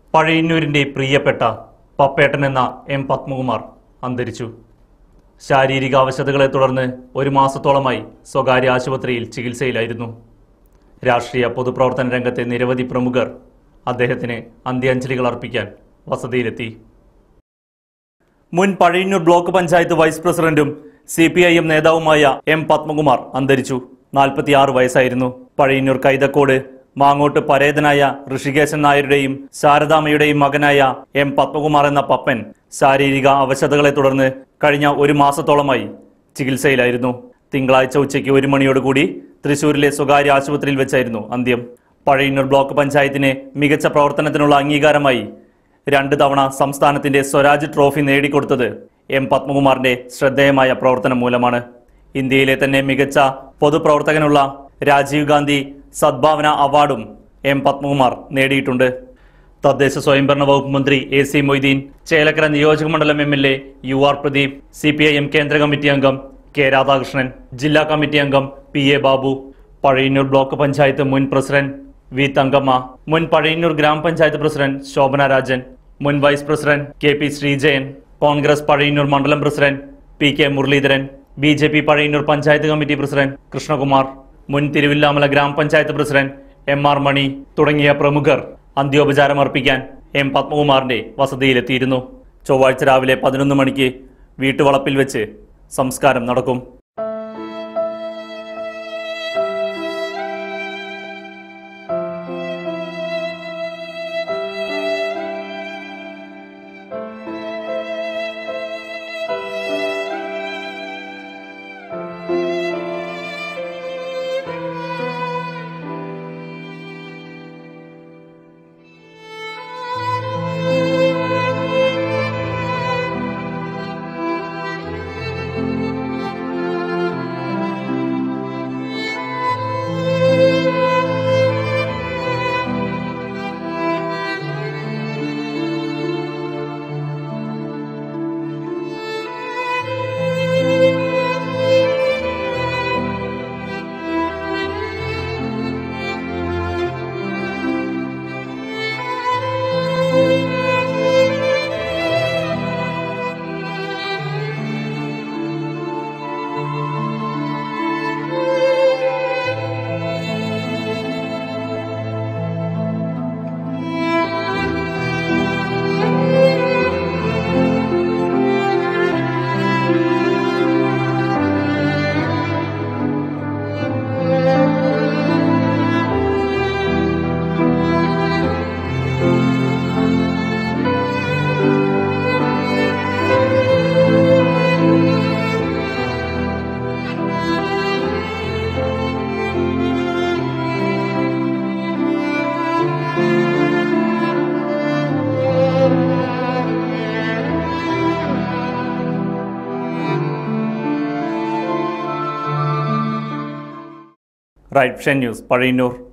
പഴയന്നൂരിന്റെ പ്രിയപ്പെട്ട പപ്പേട്ടൻ എന്ന എം പത്മകുമാർ അന്തരിച്ചു ശാരീരിക അവശതകളെ തുടർന്ന് ഒരു മാസത്തോളമായി സ്വകാര്യ ആശുപത്രിയിൽ ചികിത്സയിലായിരുന്നു രാഷ്ട്രീയ പൊതുപ്രവർത്തന രംഗത്തെ നിരവധി പ്രമുഖർ അദ്ദേഹത്തിന് അന്ത്യാഞ്ജലികൾ അർപ്പിക്കാൻ വസതിയിലെത്തി മുൻ പഴയന്നൂർ ബ്ലോക്ക് പഞ്ചായത്ത് വൈസ് പ്രസിഡന്റും സി പി ഐ എം നേതാവുമായ എം പത്മകുമാർ അന്തരിച്ചു നാൽപ്പത്തിയാറ് വയസ്സായിരുന്നു പഴയന്നൂർ കൈതക്കോട് മാങ്ങോട്ട് പരേതനായ ഋഷികേശൻ നായരുടെയും ശാരദാമ്മയുടെയും മകനായ എം പത്മകുമാർ എന്ന പപ്പൻ ശാരീരിക അവശതകളെ തുടർന്ന് കഴിഞ്ഞ ഒരു മാസത്തോളമായി ചികിത്സയിലായിരുന്നു തിങ്കളാഴ്ച ഉച്ചയ്ക്ക് ഒരു മണിയോടുകൂടി തൃശൂരിലെ സ്വകാര്യ ആശുപത്രിയിൽ വെച്ചായിരുന്നു അന്ത്യം പഴയന്നൂർ ബ്ലോക്ക് പഞ്ചായത്തിന് മികച്ച പ്രവർത്തനത്തിനുള്ള അംഗീകാരമായി രണ്ട് തവണ സംസ്ഥാനത്തിന്റെ സ്വരാജ് ട്രോഫി നേടിക്കൊടുത്തത് എം പത്മകുമാറിന്റെ ശ്രദ്ധേയമായ പ്രവർത്തനം മൂലമാണ് ഇന്ത്യയിലെ തന്നെ മികച്ച പൊതുപ്രവർത്തകനുള്ള രാജീവ് ഗാന്ധി സദ്ഭാവന അവാർഡും എം പത്മകുമാർ നേടിയിട്ടുണ്ട് തദ്ദേശ സ്വയംഭരണ വകുപ്പ് മന്ത്രി എ സി മൊയ്തീൻ ചേലക്കര നിയോജക മണ്ഡലം M L A U R Pradeep C P I M കേന്ദ്ര കമ്മിറ്റി അംഗം കെ രാധാകൃഷ്ണൻ ജില്ലാ കമ്മിറ്റി അംഗം P A Babu Pazhayannur block panchayat മുൻ പ്രസിഡന്റ് വി തങ്കമ്മ മുൻ പഴയന്നൂർ ഗ്രാമപഞ്ചായത്ത് പ്രസിഡന്റ് ശോഭന രാജൻ മുൻ vice president K P Sreejayan Congress Pazhayannur മണ്ഡലം president P K Muraleedharan B J P Pazhayannur panchayat committee president Krishnakumar മുൻ തിരുവില്ലാമല ഗ്രാമപഞ്ചായത്ത് പ്രസിഡന്റ് എം ആർ മണി തുടങ്ങിയ പ്രമുഖർ അന്ത്യോപചാരമർപ്പിക്കാൻ എം പത്മകുമാറിന്റെ വസതിയിലെത്തിയിരുന്നു ചൊവ്വാഴ്ച രാവിലെ പതിനൊന്ന് മണിക്ക് വീട്ടുവളപ്പിൽ വെച്ച് സംസ്കാരം നടക്കും റൈറ്റ് ഷൻ ന്യൂസ് പഴയന്നൂർ